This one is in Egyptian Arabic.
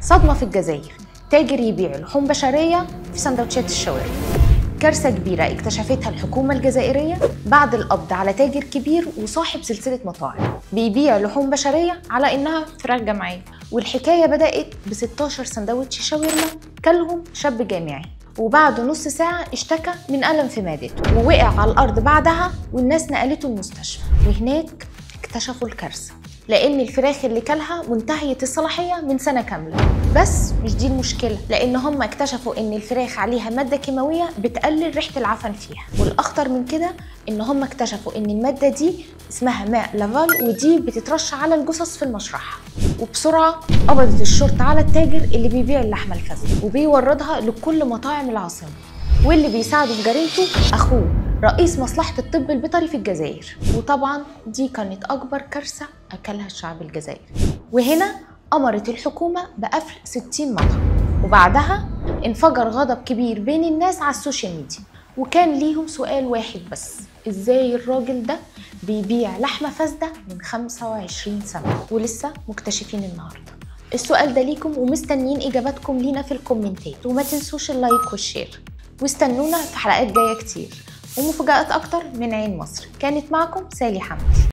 صدمة في الجزائر تاجر يبيع لحوم بشرية في سندوتشات الشاورما كارثة كبيرة اكتشفتها الحكومة الجزائرية بعد القبض على تاجر كبير وصاحب سلسلة مطاعم بيبيع لحوم بشرية على إنها فراخ جمعية والحكاية بدأت ب 16 سندوتش شاورما كلهم شاب جامعي وبعد نص ساعة اشتكى من ألم في معدته ووقع على الأرض بعدها والناس نقلته المستشفى وهناك اكتشفوا الكارثة لأن الفراخ اللي كلها منتهية الصلاحية من سنة كاملة بس مش دي المشكلة لأن هم اكتشفوا إن الفراخ عليها مادة كيماوية بتقلل ريحة العفن فيها والأخطر من كده إن هم اكتشفوا إن المادة دي اسمها ماء لافال ودي بتترش على الجثث في المشرحة وبسرعة قبضت الشرطة على التاجر اللي بيبيع اللحمة الفاسدة وبيوردها لكل مطاعم العاصمة واللي بيساعده في جريمته أخوه رئيس مصلحة الطب البيطري في الجزائر وطبعا دي كانت أكبر كارثة أكلها الشعب الجزائري وهنا أمرت الحكومة بقفل 60 مطعم وبعدها انفجر غضب كبير بين الناس على السوشيال ميديا وكان ليهم سؤال واحد بس ازاي الراجل ده بيبيع لحمة فاسدة من 25 سنة ولسه مكتشفين النهاردة السؤال ده ليكم ومستنيين اجاباتكم لينا في الكومنتات وما تنسوش اللايك والشير واستنونا في حلقات جايه كتير ومفاجآت اكتر من عين مصر كانت معكم سالي حمدي